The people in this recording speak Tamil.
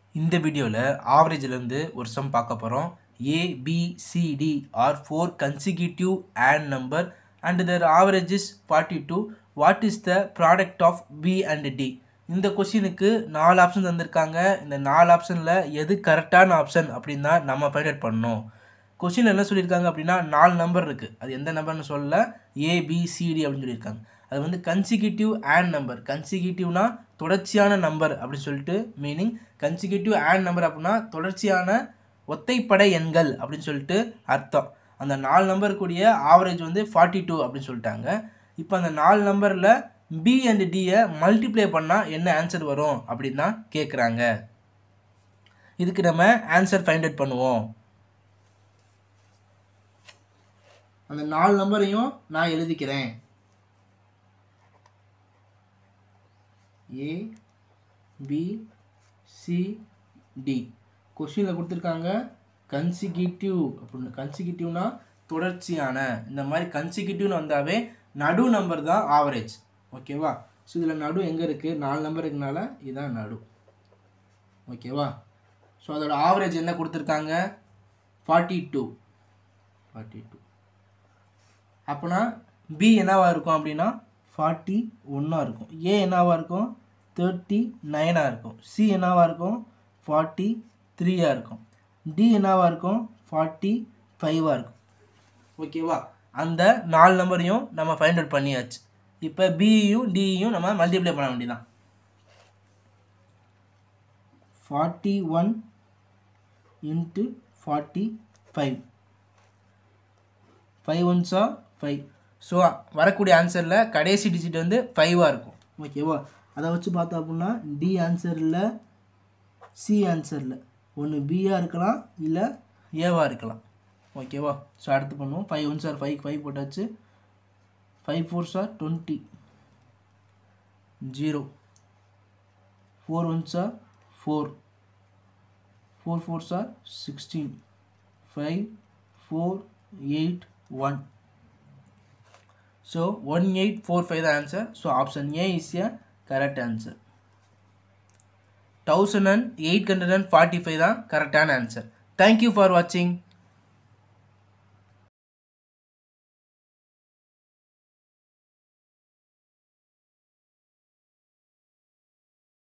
இந்த வீடியோவில் ஆவரேஜ்லேருந்து ஒரு சம் பார்க்க போகிறோம் A B C D are four consecutive and number and their average is forty two what is the product of B and D இந்த கொஷினுக்கு நாலு ஆப்ஷன் தந்திருக்காங்க இந்த நாலு ஆப்ஷனில் எது கரெக்டான ஆப்ஷன் அப்படின்னு தான் நம்ம ஃபைண்ட் அவுட் பண்ணணும் கொஷின் என்ன சொல்லியிருக்காங்க அப்படின்னா நாலு நம்பர் இருக்குது அது எந்த நம்பர்னு சொல்லல ஏபிசிடி அப்படின்னு சொல்லியிருக்காங்க அது வந்து கன்சிக்யூட்டிவ் and நம்பர் கன்சிக்யூட்டிவ்னா தொடர்ச்சியான நம்பர் அப்படின்னு சொல்லிட்டு மீனிங் கன்சிக்யூட்டிவ் and நம்பர் அப்படின்னா தொடர்ச்சியான ஒத்தைப்படை எண்கள் அப்படின்னு சொல்லிட்டு அர்த்தம் அந்த நாலு நம்பர் கூடிய ஆவரேஜ் வந்து ஃபார்ட்டி டூ அப்படின்னு சொல்லிட்டாங்க இப்போ அந்த நாலு நம்பரில் பி அண்ட் டியை மல்டிப்ளை பண்ணால் என்ன ஆன்சர் வரும் அப்படின்னு தான் கேட்குறாங்க இதுக்கு நம்ம ஆன்சர் ஃபைண்ட் அவுட் பண்ணுவோம் அந்த நாலு நம்பரையும் நான் எழுதிக்கிறேன் ஏ பி சி டி கொஷினில் கொடுத்துருக்காங்க கன்சிக்யூட்டிவ் அப்படின்னு கன்சிக்யூட்டிவ்னா தொடர்ச்சியான இந்த மாதிரி கன்சிக்யூட்டிவ்னு வந்தாவே நடு நம்பர் தான் ஆவரேஜ் ஓகேவா ஸோ இதில் நடு எங்கே இருக்குது நாலு நம்பர் இருக்கனால இதுதான் நடு ஓகேவா ஸோ அதோட ஆவரேஜ் என்ன கொடுத்துருக்காங்க ஃபார்ட்டி டூ ஃபார்ட்டி டூ அப்போனா பி என்னவாக இருக்கும் அப்படின்னா ஃபார்ட்டி ஒன்றா இருக்கும் ஏ என்னவாக இருக்கும் தேர்ட்டி நைனாக இருக்கும் சி என்னவாக இருக்கும் ஃபார்ட்டி த்ரீயாக இருக்கும் டி என்னவாக இருக்கும் ஃபார்ட்டி ஃபைவாக இருக்கும் ஓகேவா அந்த நாலு நம்பரையும் நம்ம ஃபைண்ட் அவுட் பண்ணியாச்சு இப்போ பியும் டியும் நம்ம மல்டிப்ளை பண்ண வேண்டியதான் forty one into forty five five ஒன்ஸா ஃபைவ் ஸோ வரக்கூடிய ஆன்சரில் கடைசி டிஜிட் வந்து ஃபைவாக இருக்கும் ஓகேவா அதை வச்சு பார்த்தோம் அப்படின்னா டி ஆன்சரில் சி ஆன்சரில் ஒன்று பியாக இருக்கலாம் இல்லை ஏவாக இருக்கலாம் ஓகேவா ஸோ அடுத்து பண்ணுவோம் five one sir five five போட்டாச்சு five four sir twenty zero four one sir four four four sir sixteen five four eight one so one eight four five தான் answer so option A is a correct answer thousand and eight hundred and forty five தான் கரெக்டான ஆன்சர் தேங்க்யூ ஃபார் வாட்சிங்